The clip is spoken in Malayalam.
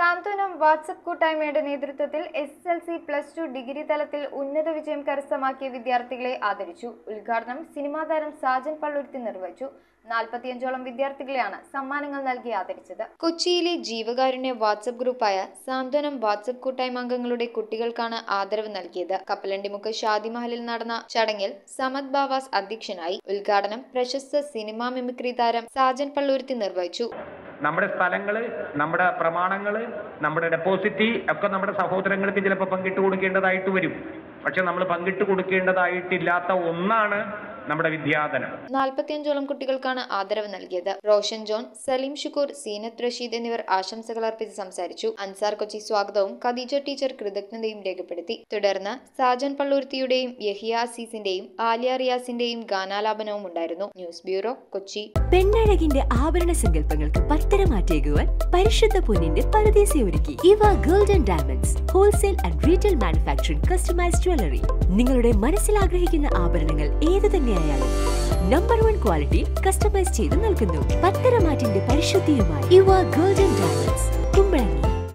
സാന്ത്വനം വാട്സപ്പ് കൂട്ടായ്മയുടെ നേതൃത്വത്തിൽ S S L C plus two degree തലത്തിൽ ഉന്നത വിജയം കരസ്ഥമാക്കിയ വിദ്യാർത്ഥികളെ ആദരിച്ചു ഉദ്ഘാടനം സിനിമാ താരം സാജൻ പള്ളുരുത്തി നിർവഹിച്ചു നാൽപ്പത്തിയഞ്ചോളം വിദ്യാർത്ഥികളെയാണ് സമ്മാനങ്ങൾ നൽകി ആദരിച്ചത് കൊച്ചിയിലെ ജീവകാരുണ്യ വാട്സപ്പ് ഗ്രൂപ്പായ സാന്ത്വനം വാട്സപ്പ് കൂട്ടായ്മ അംഗങ്ങളുടെ കുട്ടികൾക്കാണ് ആദരവ് നൽകിയത് കപ്പലണ്ടിമുക്ക് ഷാദി മഹലിൽ നടന്ന ചടങ്ങിൽ സമദ് ബാവാസ് അധ്യക്ഷനായി ഉദ്ഘാടനം പ്രശസ്ത സിനിമാ മിമിക്രി താരം സാജൻ പള്ളൂരുത്തി നിർവഹിച്ചു നമ്മുടെ സ്ഥലങ്ങൾ നമ്മുടെ പ്രമാണങ്ങൾ നമ്മുടെ ഡെപ്പോസിറ്റ് ഒക്കെ നമ്മുടെ സഹോദരങ്ങൾക്ക് ചിലപ്പോൾ പങ്കിട്ട് കൊടുക്കേണ്ടതായിട്ട് വരും പക്ഷെ നമ്മൾ പങ്കിട്ട് കൊടുക്കേണ്ടതായിട്ടില്ലാത്ത ഒന്നാണ് നമ്മുടെ വിദ്യാധനം നാൽപ്പത്തിയഞ്ചോളം കുട്ടികൾക്കാണ് ആദരവ് നൽകിയത് റോഷൻ ജോൺ സലീം ഷുക്കൂർ സീനത്ത് റഷീദ് എന്നിവർ ആശംസകൾ അർപ്പിച്ച് സംസാരിച്ചു അൻസാർ കൊച്ചി സ്വാഗതവും ഖദീജ ടീച്ചർ കൃതജ്ഞതയും രേഖപ്പെടുത്തി തുടർന്ന് സാജൻ പള്ളൂർത്തിയുടെയും യഹിയ അസീസിന്റെയും ആലിയ റിയാസിന്റെയും ഗാനാലാപനവും ഉണ്ടായിരുന്നു ന്യൂസ് ബ്യൂറോ കൊച്ചി പെണ്ണഴകിന്റെ ആഭരണ സങ്കല്പങ്ങൾക്ക് പത്തരമാറ്റേകുവാൻ പരിശുദ്ധ പൊന്നിന്റെ പരദേശി ഒരുക്കി ഇവ golden diamonds wholesale and retail manufacturing customized jewellery നിങ്ങളുടെ മനസ്സിൽ ആഗ്രഹിക്കുന്ന ആഭരണങ്ങൾ ഏതു തന്നെയായാലും നമ്പർ വൺ ക്വാളിറ്റി കസ്റ്റമൈസ് ചെയ്ത് നൽകുന്നു പത്തരമാറ്റിന്റെ പരിശുദ്ധിയുമായി ഇവ ഗോൾഡൻ ഡയമണ്ട്സ് കുമ്പളങ്ങി